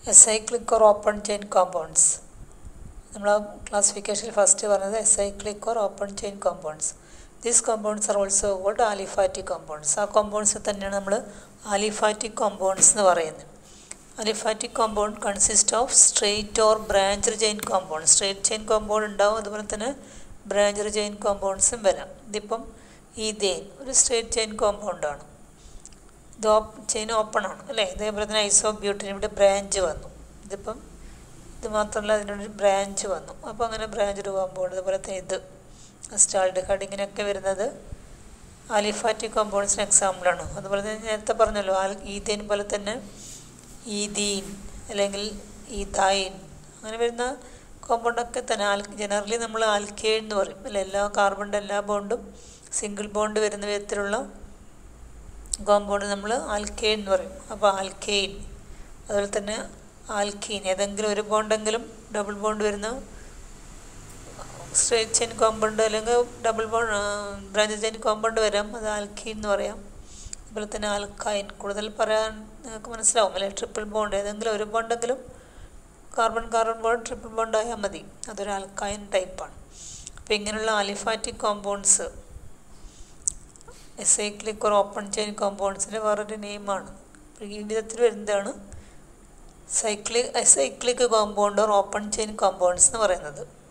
acyclic or open chain compounds നമ്മൾ ആ ക്ലാസിഫിക്കേഷനിൽ ഫസ്റ്റ് പറഞ്ഞത് acyclic or open chain compounds these compounds are also called aliphatic compounds ആ compounds തന്നെയാണ് നമ്മൾ ആലിഫാറ്റിക് കോമ്പൗണ്ട്സ് എന്ന് പറയുന്നത് aliphatic compound consist of straight or branch chain compound straight chain compound ഉണ്ടാവും അതുപോലെ തന്നെ ബ്രാഞ്ച് ചെയിൻ കോമ്പൗണ്ട്സും വരാം ഇതിപ്പം ഈതേൻ ഒരു സ്ട്രെയിറ്റ് ചെയിൻ കോമ്പൗണ്ടാണ് ഇത് ചെയിൻ ഓപ്പൺ ആണ് അല്ലേ ഇതേപോലെ തന്നെ ഐസോ ബ്യൂട്ടിന് ഇവിടെ ബ്രാഞ്ച് വന്നു ഇതിപ്പം ഇത് മാത്രമല്ല അതിനൊരു ബ്രാഞ്ച് വന്നു അപ്പോൾ അങ്ങനെ ബ്രാഞ്ച് കോമ്പൗണ്ട് അതുപോലെ തന്നെ ഇത് അസ്റ്റാൾഡിഹൈഡ് ഇങ്ങനെയൊക്കെ വരുന്നത് ആലിഫാറ്റിക് കോമ്പൗണ്ട്സിന് എക്സാമ്പിളാണ് അതുപോലെ തന്നെ നേരത്തെ പറഞ്ഞല്ലോ ആൽ ഈതേൻ പോലെ തന്നെ ഈദീൻ അല്ലെങ്കിൽ ഈതായിൻ അങ്ങനെ വരുന്ന കോമ്പൗണ്ടൊക്കെ തന്നെ ആൽ ജനറലി നമ്മൾ ആൽക്കേൻ എന്ന് പറയും അല്ലെ എല്ലാ കാർബണിൻ്റെ എല്ലാ ബോണ്ടും സിംഗിൾ ബോണ്ട് വരുന്ന വിധത്തിലുള്ള കോമ്പൗണ്ട് നമ്മൾ ആൽക്കെയിൻ എന്ന് പറയും അപ്പോൾ ആൽക്കെയിൻ അതുപോലെ തന്നെ ആൽക്കീൻ ഏതെങ്കിലും ഒരു ബോണ്ടെങ്കിലും ഡബിൾ ബോണ്ട് വരുന്ന സ്ട്രേറ്റ് ചെയിൻ കോമ്പൗണ്ട് അല്ലെങ്കിൽ double bond branch chain compound വരാം അത് ആൽക്കീൻ എന്ന് പറയാം അതുപോലെ തന്നെ ആൽക്കൈൻ കൂടുതൽ പറയാൻ നിങ്ങൾക്ക് മനസ്സിലാവും അല്ലെ ട്രിപ്പിൾ ബോണ്ട് ഏതെങ്കിലും ഒരു ബോണ്ടെങ്കിലും carbon carbon bond triple bond ആയാൽ മതി അതൊരു ആൽക്കൈൻ ടൈപ്പാണ് അപ്പോൾ ഇങ്ങനെയുള്ള aliphatic compounds acyclic or open chain കോമ്പൗണ്ട്സിൻ്റെ വേറൊരു നെയിമാണ് ഈ വിധത്തിൽ വരുന്നതാണ് cyclic acyclic compound or open chain compounds എന്ന് പറയുന്നത്